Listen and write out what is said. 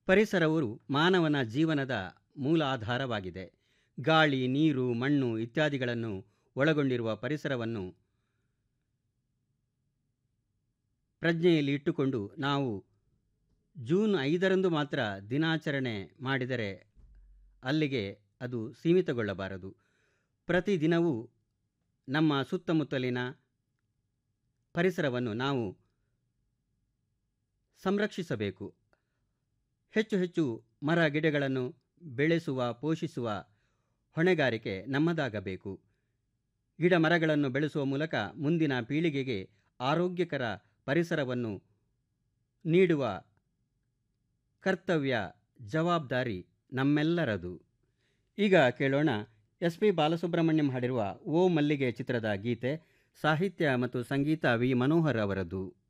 ಪರಿಸರವು ಮಾನವನ ಜೀವನದ ಮೂಲ ಆಧಾರವಾಗಿದೆ ಗಾಳಿ ನೀರು ಮಣ್ಣು ಇತ್ಯಾದಿಗಳನ್ನು ಒಳಗೊಂಡಿರುವ ಪರಿಸರವನ್ನು ಪ್ರಜ್ಞೆಯಲ್ಲಿ ಇಟ್ಟುಕೊಂಡು ನಾವು ಜೂನ್ ಐದರಂದು ಮಾತ್ರ ದಿನಾಚರಣೆ ಮಾಡಿದರೆ ಅಲ್ಲಿಗೆ ಅದು ಸೀಮಿತಗೊಳ್ಳಬಾರದು ಪ್ರತಿದಿನವೂ ನಮ್ಮ ಸುತ್ತಮುತ್ತಲಿನ ಪರಿಸರವನ್ನು ನಾವು ಸಂರಕ್ಷಿಸಬೇಕು ಹೆಚ್ಚು ಹೆಚ್ಚು ಮರ ಗಿಡಗಳನ್ನು ಬೆಳೆಸುವ ಪೋಷಿಸುವ ಹೊಣೆಗಾರಿಕೆ ನಮ್ಮದಾಗಬೇಕು ಗಿಡ ಮರಗಳನ್ನು ಬೆಳೆಸುವ ಮೂಲಕ ಮುಂದಿನ ಪೀಳಿಗೆಗೆ ಆರೋಗ್ಯಕರ ಪರಿಸರವನ್ನು ನೀಡುವ ಕರ್ತವ್ಯ ಜವಾಬ್ದಾರಿ ನಮ್ಮೆಲ್ಲರದು ಈಗ ಕೇಳೋಣ ಎಸ್ ಪಿ ಬಾಲಸುಬ್ರಹ್ಮಣ್ಯಂ ಹಾಡಿರುವ ಓ ಮಲ್ಲಿಗೆ ಚಿತ್ರದ ಗೀತೆ ಸಾಹಿತ್ಯ ಮತ್ತು ಸಂಗೀತ ವಿ ಮನೋಹರ್ ಅವರದ್ದು